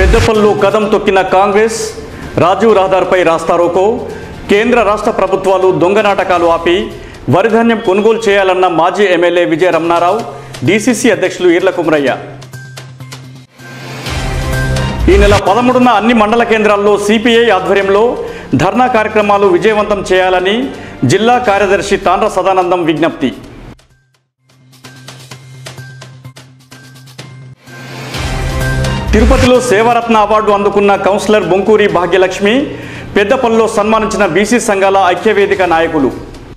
పెద్దపల్లు కదం తొక్కిన కాంగ్రెస్ రాజీవ్ రహదారిపై రాస్తారోకో కేంద్ర రాష్ట్ర ప్రభుత్వాలు దొంగ నాటకాలు ఆపి వరిధాన్యం కొనుగోలు చేయాలన్న మాజీ ఎమ్మెల్యే విజయ రమణారావు డీసీసీ అధ్యక్షులు ఈర్ల కుమరయ్య ఈ నెల పదమూడున అన్ని మండల కేంద్రాల్లో సిపిఐ ఆధ్వర్యంలో ధర్నా కార్యక్రమాలు విజయవంతం చేయాలని జిల్లా కార్యదర్శి తాండ్ర సదానందం విజ్ఞప్తి తిరుపతిలో సేవారత్న అవార్డు అందుకున్న కౌన్సిలర్ బొంకూరి భాగ్యలక్ష్మి పెద్దపల్లిలో సన్మానించిన బీసీ సంఘాల ఐక్యవేదిక నాయకులు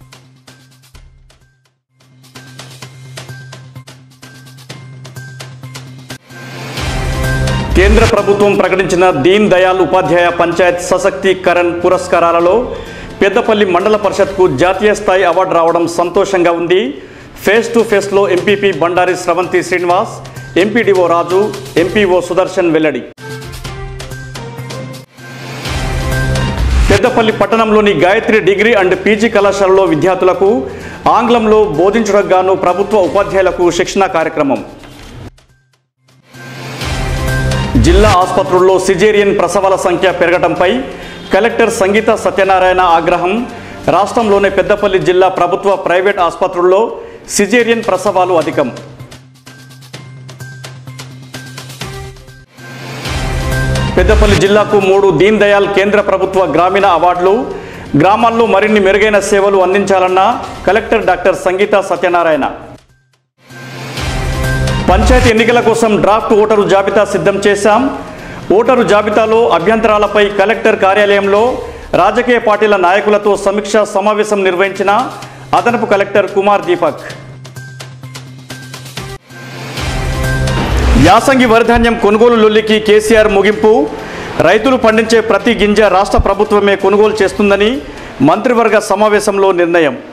కేంద్ర ప్రభుత్వం ప్రకటించిన దీన్ దయాళ్ ఉపాధ్యాయ పంచాయత్ సశక్తీకరణ్ పురస్కారాలలో పెద్దపల్లి మండల పరిషత్కు జాతీయ స్థాయి అవార్డు రావడం సంతోషంగా ఉంది ఫేస్ టు ఫేస్లో MPP Bandari Sravanthi Srinivas MPDO Raju MPO Sudarshan వెల్లడి పెద్దపల్లి పట్టణంలోని గాయత్రి డిగ్రీ అండ్ పీజీ కళాశాలలో విద్యార్థులకు ఆంగ్లంలో బోధించడానికి గాను ప్రభుత్వ ఉపాధ్యాయులకు శిక్షణ కార్యక్రమం జిల్లా ఆసుపత్రుల్లో సిజేరియన్ ప్రసవాల సంఖ్య పెరగడంపై కలెక్టర్ సంగీత సత్యనారాయణ ఆగ్రహం రాష్ట్రంలోని పెద్దపల్లి జిల్లా ప్రభుత్వ ప్రైవేట్ ఆసుపత్రుల్లో సిజేరియన్ ప్రసవాలు అధికం పెద్దపల్లి జిల్లాకు మూడు దీన్ దయాళ్ కేంద్ర ప్రభుత్వ గ్రామీణ అవార్డులు గ్రామాల్లో మరిన్ని మెరుగైన సేవలు అందించాలన్న కలెక్టర్ డాక్టర్ సంగీత సత్యనారాయణ పంచాయతీ ఎన్నికల కోసం డ్రాఫ్ట్ ఓటరు జాబితా సిద్ధం చేశాం ఓటరు జాబితాలో అభ్యంతరాలపై కలెక్టర్ కార్యాలయంలో రాజకీయ పార్టీల నాయకులతో సమీక్షా సమావేశం నిర్వహించిన అదనపు కలెక్టర్ కుమార్ దీపక్ యాసంగి వరిధాన్యం కొనుగోలు లొల్లికి కేసీఆర్ ముగింపు రైతులు పండించే ప్రతి గింజ రాష్ట్ర ప్రభుత్వమే కొనుగోలు చేస్తుందని మంత్రివర్గ సమావేశంలో నిర్ణయం